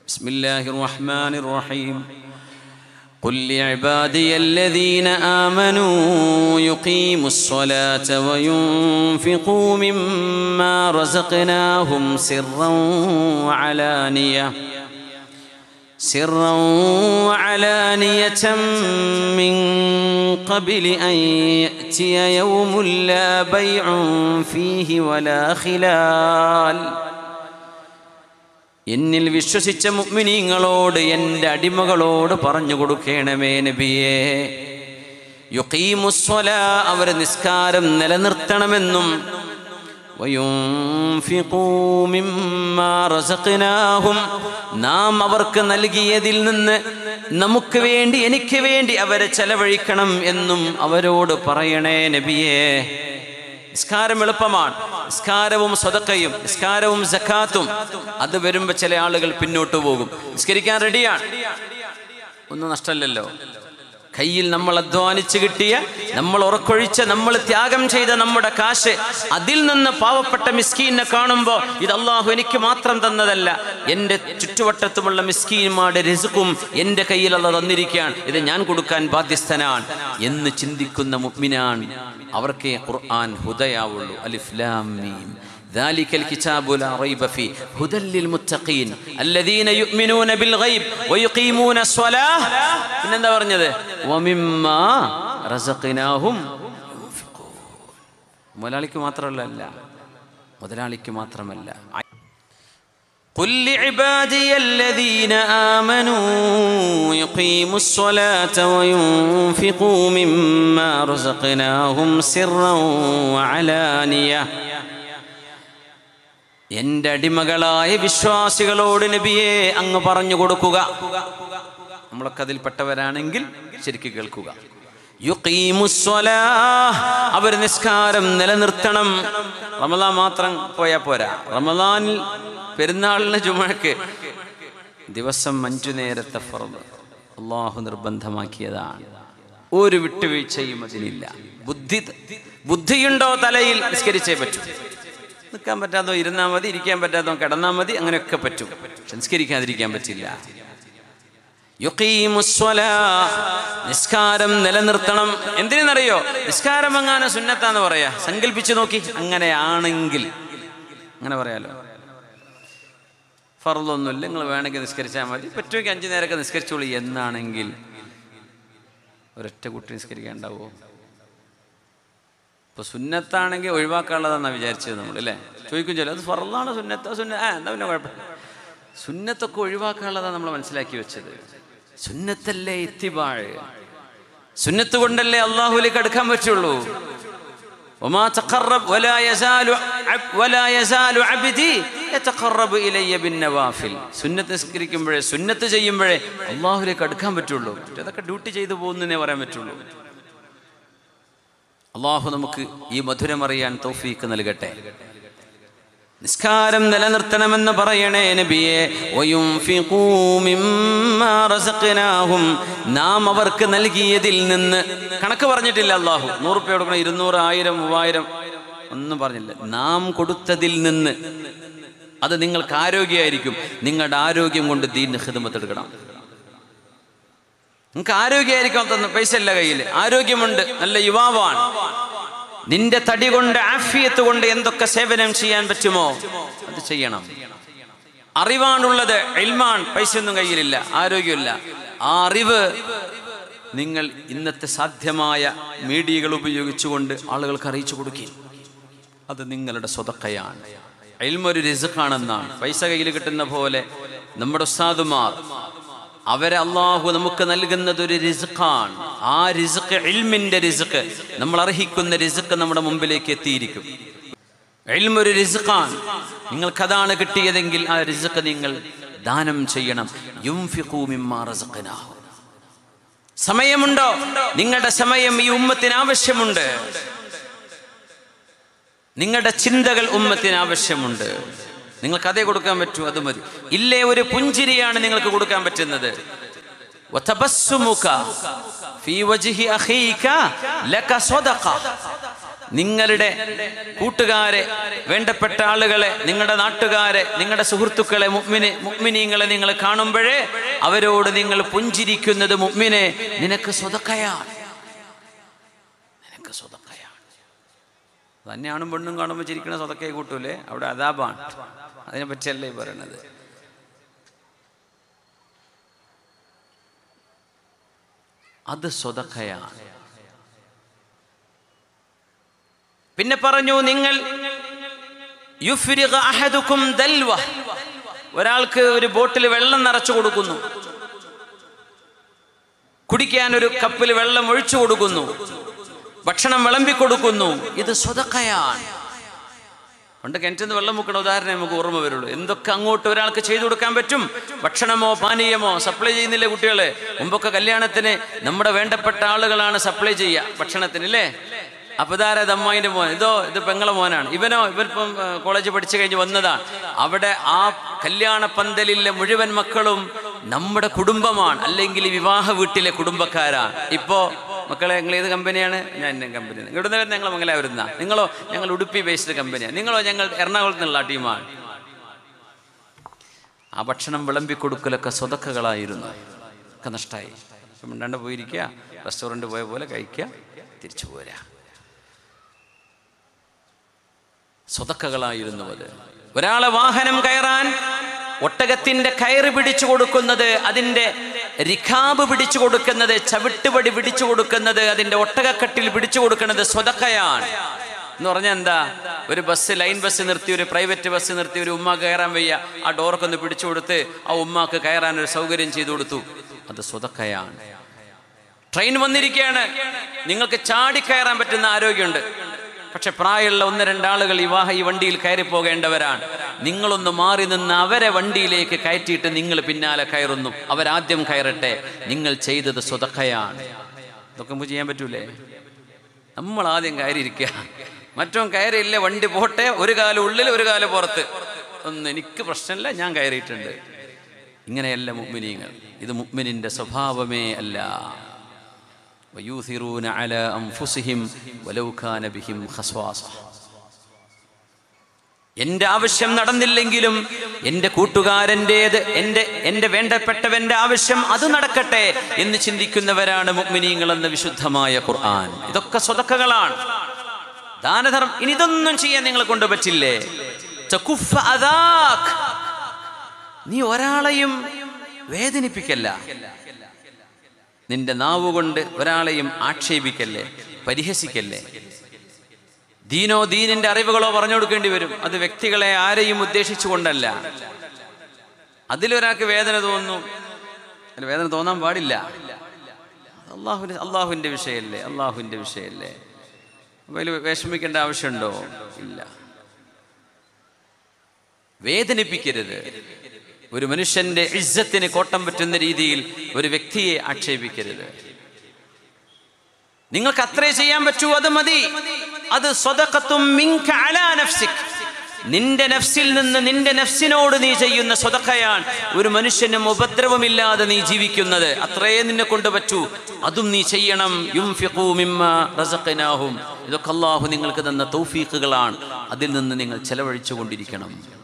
بسم الله الرحمن الرحيم قل لعبادي الذين آمنوا يقيموا الصلاة وينفقوا مما رزقناهم سرا وعلانية سرا وعلانية من قبل أن يأتي يوم لا بيع فيه ولا خلال എന്നിൽ വിശ്വസിച്ച മുഅ്മിനീങ്ങളോട് എൻ്റെ അടിമകളോട് പറഞ്ഞു കൊടുക്കണമേ നബിയേ യുഖീമുസ്വല അവർ നിസ്കാരം നിലനിർത്തണമെന്നും വയുൻഫിഖൂ മിമ്മാ റസഖ്നാഹും നാം അവർക്ക് നൽകിയതിൽ നിന്ന് നമുക്ക് വേണ്ടി എനിക്ക് വേണ്ടി അവരെ ചെലവഴിക്കണം എന്നും അവരോട് പറയണേ നബിയേ നിസ്കാരം എളുപ്പമാണ് നിസ്കാരവും സ്വതക്കയും നിസ്കാരവും സക്കാത്തും അത് വരുമ്പോൾ ചില ആളുകൾ പിന്നോട്ട് പോകും നിസ്കരിക്കാൻ റെഡിയാണ് ഒന്നും നഷ്ടമല്ലല്ലോ കയ്യിൽ നമ്മൾ അധ്വാനിച്ച് കിട്ടിയ നമ്മൾ ഉറക്കൊഴിച്ച നമ്മൾ ത്യാഗം ചെയ്ത നമ്മുടെ കാശ് അതിൽ നിന്ന് പാവപ്പെട്ട മിസ്കീനെ കാണുമ്പോൾ ഇത് അള്ളാഹു എനിക്ക് മാത്രം തന്നതല്ല എൻ്റെ ചുറ്റുവട്ടത്തുമുള്ള മിസ്കീന്മാരുടെ രസുക്കും എൻ്റെ കയ്യിൽ അല്ല തന്നിരിക്കുകയാണ് ഇത് ഞാൻ കൊടുക്കാൻ ബാധ്യസ്ഥനാണ് എന്ന് ചിന്തിക്കുന്ന മുഗ്മിനാൻ അവർക്കേ ഖുർആൻ ഹുദയാവുള്ളൂ അലിഫ്ലാം മീം ذلك الكتاب لا ريب فيه هدى للمتقين الذين يؤمنون بالغيب ويقيمون الصلاة പിന്നെന്താ പറഞ്ഞത് ومما رزقناهم ينفقون മുതലാളിക്ക് മാത്രമല്ല അല്ല മുതലാളിക്ക് മാത്രമല്ല قل لعبادي الذين آمنوا يقيموا الصلاة وينفقوا مما رزقناهم سرا وعلانية എന്റെ അടിമകളായ വിശ്വാസികളോട് നബിയെ അങ്ങ് പറഞ്ഞു കൊടുക്കുക നമ്മളൊക്കെ അതിൽപ്പെട്ടവരാണെങ്കിൽ ശരിക്കും കേൾക്കുക യുഖീമുസ്വലാ. അവർ നിസ്കാരം നിലനിർത്തണം റമദാൻ മാത്രം പോയാൽ പോരാ റമദാനിൽ പെരുന്നാളിന് ചുമഴക്ക് ദിവസം അഞ്ചു നേരത്തെ ഫറദ് അള്ളാഹു നിർബന്ധമാക്കിയതാണ് ഒരു വിട്ടുവീഴ്ചയും അതിലില്ല ബുദ്ധി ബുദ്ധിയുണ്ടോ തലയിൽ നിസ്കരിച്ചേ പറ്റൂ നിൽക്കാൻ പറ്റാത്തോ ഇരുന്നാൽ മതി ഇരിക്കാൻ പറ്റാത്തോ കിടന്നാൽ മതി അങ്ങനെയൊക്കെ പറ്റും പക്ഷെ നിസ്കരിക്കാതിരിക്കാൻ പറ്റില്ല യുഖീമുസ്വലാ. നിസ്കാരം നിലനിർത്തണം എന്തിനെന്നറിയോ നിസ്കാരം എങ്ങാനും സുന്നത്താന്ന് പറയാ സങ്കല്പിച്ചു നോക്കി അങ്ങനെയാണെങ്കിൽ അങ്ങനെ പറയാലോ ഫറലൊന്നുമില്ല നിങ്ങൾ വേണമെങ്കിൽ നിസ്കരിച്ചാൽ മതി പറ്റുമെങ്കിൽ അഞ്ചു നേരമൊക്കെ നിസ്കരിച്ചോളൂ എന്നാണെങ്കിൽ ഒരൊറ്റ കുട്ടി നിസ്കരിക്കാണ്ടാവോ ഇപ്പൊ സുന്നത്താണെങ്കിൽ ഒഴിവാക്കാനുള്ളതാണെന്നാണ് വിചാരിച്ചത് നമ്മൾ അല്ലേ ചോദിക്കും ചില അത് ഫറലാണ് സുന്നത്ത സുന്ന ആ എന്താ പിന്നെ കുഴപ്പം സുന്നത്തൊക്കെ ഒഴിവാക്കാനുള്ളതാണ് നമ്മൾ മനസ്സിലാക്കി വെച്ചത് സുന്നത്തല്ലേ എത്തിബാഴ് സുന്നത്ത് കൊണ്ടല്ലേ അള്ളാഹുലേക്ക് അടുക്കാൻ പറ്റുള്ളൂ وما تقرب ولا يزال عب- ولا يزال عبدي يتقرب الي بالنوافل സുന്നത്ത് നിസ്കരിക്കുമ്പോഴേ സുന്നത്ത് ചെയ്യുമ്പോഴേ അള്ളാഹുലേക്ക് അടുക്കാൻ പറ്റുള്ളൂ അതൊക്കെ ഡ്യൂട്ടി ചെയ്തു പോകുന്നേ പറയാൻ പറ്റുള്ളൂ അള്ളാഹു നമുക്ക് ഈ മധുരമറിയാൻ തൗഫീക്ക് നൽകട്ടെ നിസ്കാരം നിലനിർത്തണമെന്ന് പറയണേ നബിയെ വയുൻഫിഖൂ മിമ്മാ റസഖ്നാഹും നാം അവർക്ക് നൽകിയതിൽ നിന്ന് കണക്ക് പറഞ്ഞിട്ടില്ല അള്ളാഹു നൂറ് രൂപ കൊടുക്കണം ഇരുന്നൂറ് ആയിരം മൂവായിരം ഒന്നും പറഞ്ഞില്ല നാം കൊടുത്തതിൽ നിന്ന് അത് നിങ്ങൾക്ക് ആരോഗ്യമായിരിക്കും നിങ്ങളുടെ ആരോഗ്യം കൊണ്ട് ദീൻ ഹിദമത്ത് എടുക്കണം നിങ്ങൾക്ക് ആരോഗ്യമായിരിക്കും തന്ന പൈസ ഇല്ല കയ്യിൽ ആരോഗ്യമുണ്ട് നല്ല യുവാവാണ് നിന്റെ തടി കൊണ്ട് ആഫിയത്ത് കൊണ്ട് എന്തൊക്കെ സേവനം ചെയ്യാൻ പറ്റുമോ അത് ചെയ്യണം അറിവാണുള്ളത് ഇൽമാൻ പൈസയൊന്നും കയ്യിലില്ല ആരോഗ്യമില്ല ആ അറിവ് നിങ്ങൾ ഇന്നത്തെ സാധ്യമായ മീഡിയകൾ ഉപയോഗിച്ചുകൊണ്ട് ആളുകൾക്ക് അറിയിച്ചു കൊടുക്കുക അത് നിങ്ങളുടെ സ്വതക്കയാണ് ഇൽമൊരു റിസുഖാണെന്നാണ് പൈസ കയ്യിൽ കിട്ടുന്ന പോലെ നമ്മുടെ ഉസ്താദുമാർ അവരെ അള്ളാഹു നമുക്ക് നൽകുന്നത് ഒരു റിസുഖാണ് ആ റിസുഖ് ഇൽമിന്റെ റിസുഖ് നമ്മൾ അർഹിക്കുന്ന റിസുഖ് നമ്മുടെ മുമ്പിലേക്ക് എത്തിയിരിക്കും ഇൽമൊരു റിസുഖാണ് നിങ്ങൾക്കതാണ് കിട്ടിയതെങ്കിൽ ആ റിസുഖ് നിങ്ങൾ ദാനം ചെയ്യണം യുംഫിഖൂ മിമ്മാ റസഖ്നാഹു സമയമുണ്ടോ നിങ്ങളുടെ സമയം ഈ ഉമ്മത്തിന് ആവശ്യമുണ്ട് നിങ്ങളുടെ ചിന്തകൾ ഉമ്മത്തിന് ആവശ്യമുണ്ട് നിങ്ങൾക്ക് അതേ കൊടുക്കാൻ പറ്റൂ അത് മതി ഇല്ലേ ഒരു പുഞ്ചിരിയാണ് നിങ്ങൾക്ക് കൊടുക്കാൻ പറ്റുന്നത് وتبسمك في وجه أخيك لك صدقة നിങ്ങളുടെ കൂട്ടുകാരെ വേണ്ടപ്പെട്ട ആളുകളെ നിങ്ങളുടെ നാട്ടുകാരെ നിങ്ങളുടെ സുഹൃത്തുക്കളെ മുഗ്മിനെ മുഗ്മിനീങ്ങളെ നിങ്ങൾ കാണുമ്പോഴേ അവരോട് നിങ്ങൾ പുഞ്ചിരിക്കുന്നത് മുഗ്മിനെ നിനക്ക് സ്വതക്കയാണ് നിനക്ക് സ്വതക്കയാണ് തന്നെയാണും പെണ്ണും കാണുമ്പോൾ ചിരിക്കണ സ്വതക്കയെ കൂട്ടൂലേ അവിടെ അതാപാണ് അതിനെ പറ്റിയല്ലേ ഈ പറയണത് അത് സ്വതക്കയാണ് പിന്നെ പറഞ്ഞു നിങ്ങൾ യുഫ്രിഗ അഹദുക്കും ദൽവ ഒരാൾക്ക് ഒരു ബോട്ടിൽ വെള്ളം നിറച്ചു കൊടുക്കുന്നു കുടിക്കാൻ ഒരു കപ്പിൽ വെള്ളം ഒഴിച്ചു കൊടുക്കുന്നു ഭക്ഷണം വിളമ്പി കൊടുക്കുന്നു ഇത് സ്വതക്കയാണ് പണ്ട് കിണറ്റിൽ നിന്ന് വെള്ളം മുക്കണ ഉദാഹരണം നമുക്ക് ഓർമ്മ വരുള്ളൂ എന്തൊക്കെ അങ്ങോട്ട് ഒരാൾക്ക് ചെയ്തു കൊടുക്കാൻ പറ്റും ഭക്ഷണമോ പാനീയമോ സപ്ലൈ ചെയ്യുന്നില്ലേ കുട്ടികളെ മുമ്പൊക്കെ കല്യാണത്തിന് നമ്മുടെ വേണ്ടപ്പെട്ട ആളുകളാണ് സപ്ലൈ ചെയ്യുക ഭക്ഷണത്തിന് അല്ലേ അപ്പൊ ഇതാരാ ഇത് അമ്മായിന്റെ മോൻ ഇതോ ഇത് പെങ്ങളെ മോനാണ് ഇവനോ ഇവനിപ്പം കോളേജ് പഠിച്ചു കഴിഞ്ഞ് വന്നതാണ് അവിടെ ആ കല്യാണ പന്തലിലെ മുഴുവൻ മക്കളും നമ്മുടെ കുടുംബമാണ് അല്ലെങ്കിൽ ഈ വിവാഹ വീട്ടിലെ കുടുംബക്കാരാണ് ഇപ്പോ മക്കളെ നിങ്ങൾ ഏത് കമ്പനിയാണ് ഞാൻ എൻ്റെ കമ്പനി ഇവിടുന്ന് വരുന്ന ഞങ്ങൾ മംഗലാപുരന്ന നിങ്ങളോ ഞങ്ങൾ ഉടുപ്പി ബേസ്ഡ് കമ്പനിയാണ് നിങ്ങളോ ഞങ്ങൾ എറണാകുളത്ത് നിന്നുള്ള ടീമാണ് ആ ഭക്ഷണം വിളമ്പി കൊടുക്കലൊക്കെ സ്വതക്കകളായിരുന്നു ഒക്കെ നഷ്ടമായി ഇപ്പം മിണ്ടാണ്ട് പോയിരിക്കുക റെസ്റ്റോറൻറ്റ് പോയ പോലെ കഴിക്കുക തിരിച്ചു പോരാ സ്വതക്കകളായിരുന്നു അത് ഒരാളെ വാഹനം കയറാൻ ഒട്ടകത്തിന്റെ കയറ് പിടിച്ചു കൊടുക്കുന്നത് അതിന്റെ റിഖാബ് പിടിച്ചു കൊടുക്കുന്നത് ചവിട്ടുപടി പിടിച്ചു കൊടുക്കുന്നത് അതിന്റെ ഒട്ടകക്കട്ടിൽ പിടിച്ചു കൊടുക്കുന്നത് സ്വതക്കയാണ് എന്ന് പറഞ്ഞാൽ എന്താ ഒരു ബസ് ലൈൻ ബസ് നിർത്തി ഒരു പ്രൈവറ്റ് ബസ് നിർത്തി ഒരു ഉമ്മ കയറാൻ വയ്യ ആ ഡോറൊക്കെ ഒന്ന് പിടിച്ചു കൊടുത്ത് ആ ഉമ്മാക്ക് കയറാൻ ഒരു സൗകര്യം ചെയ്തു കൊടുത്തു അത് സ്വതക്കയാണ് ട്രെയിൻ വന്നിരിക്കുകയാണ് നിങ്ങൾക്ക് ചാടിക്കയറാൻ പറ്റുന്ന ആരോഗ്യമുണ്ട് പക്ഷെ പ്രായമുള്ള ഒന്ന് രണ്ടാളുകൾ ഈ വാഹ ഈ വണ്ടിയിൽ കയറി പോകേണ്ടവരാണ് നിങ്ങളൊന്ന് മാറി നിന്ന് അവരെ വണ്ടിയിലേക്ക് കയറ്റിയിട്ട് നിങ്ങൾ പിന്നാലെ കയറുന്നു അവരാദ്യം കയറട്ടെ നിങ്ങൾ ചെയ്തത് സ്വതക്കയാണ് ഇതൊക്കെ നമുക്ക് ചെയ്യാൻ പറ്റൂലേ നമ്മൾ ആദ്യം കയറിയിരിക്കുക മറ്റവൻ കയറിയില്ല വണ്ടി പോട്ടെ ഒരു കാലം ഉള്ളിൽ ഒരു കാലം പുറത്ത് ഒന്നും എനിക്ക് പ്രശ്നമില്ല ഞാൻ കയറിയിട്ടുണ്ട് ഇങ്ങനെയല്ല മുഗ്മിനീങ്ങൾ ഇത് മുഗ്മിനിന്റെ സ്വഭാവമേ അല്ല ويؤثرون على أنفسهم ولو كان بهم خصواصة എന്റെ ആവശ്യം നടന്നില്ലെങ്കിലും എന്റെ കൂട്ടുകാരൻ്റെത് എന്റെ എന്റെ വേണ്ടപ്പെട്ടവന്റെ ആവശ്യം അത് നടക്കട്ടെ എന്ന് ചിന്തിക്കുന്നവരാണ് മുഗ്മിനീങ്ങൾ എന്ന വിശുദ്ധമായ ഖുർആൻ ഇതൊക്കെ സ്വതക്കകളാണ് ദാനധർമ്മം ഇനി ഇതൊന്നും ചെയ്യാൻ നിങ്ങളെ കൊണ്ട് പറ്റില്ലേ തകുഫ അദാക്. നീ ഒരാളെയും വേദനിപ്പിക്കല്ല നിന്റെ നാവ് കൊണ്ട് ഒരാളെയും ആക്ഷേപിക്കല്ലേ പരിഹസിക്കല്ലേ ദീനോ ദീനിന്റെ അറിവുകളോ പറഞ്ഞു കൊടുക്കേണ്ടി വരും അത് വ്യക്തികളെ ആരെയും ഉദ്ദേശിച്ചുകൊണ്ടല്ല അതിലൊരാൾക്ക് വേദന തോന്നുന്നു അതിന് വേദന തോന്നാൻ പാടില്ല അള്ളാഹുവിന്റെ അള്ളാഹുവിന്റെ വിഷയമല്ലേ അള്ളാഹുവിന്റെ വിഷയമല്ലേ അപ്പൊ അതിൽ വിഷമിക്കേണ്ട ആവശ്യമുണ്ടോ ഇല്ല വേദനിപ്പിക്കരുത് ഒരു മനുഷ്യന്റെ ഇജ്ജത്തിന് കോട്ടം പറ്റുന്ന രീതിയിൽ ഒരു വ്യക്തിയെ ആക്ഷേപിക്കരുത് നിങ്ങൾക്ക് അത്രേ ചെയ്യാൻ പറ്റൂ അത് മതി അത് സ്വതക്കത്തും മിങ്ക അലാ നഫ്സിക് നിന്റെ നഫ്സിൽ നിന്ന് നിന്റെ നഫ്സിനോട് നീ ചെയ്യുന്ന സ്വതക്കയാണ് ഒരു മനുഷ്യനും ഉപദ്രവമില്ലാതെ നീ ജീവിക്കുന്നത് അത്രേ നിന്നെ കൊണ്ട് പറ്റൂ അതും നീ ചെയ്യണം യുംഫിഖൂ മിമ്മാ റസഖനാഹും ഇതൊക്കെ അള്ളാഹു നിങ്ങൾക്ക് തന്ന തൗഫീഖുകളാണ് അതിൽ നിന്ന് നിങ്ങൾ ചെലവഴിച്ചു കൊണ്ടിരിക്കണം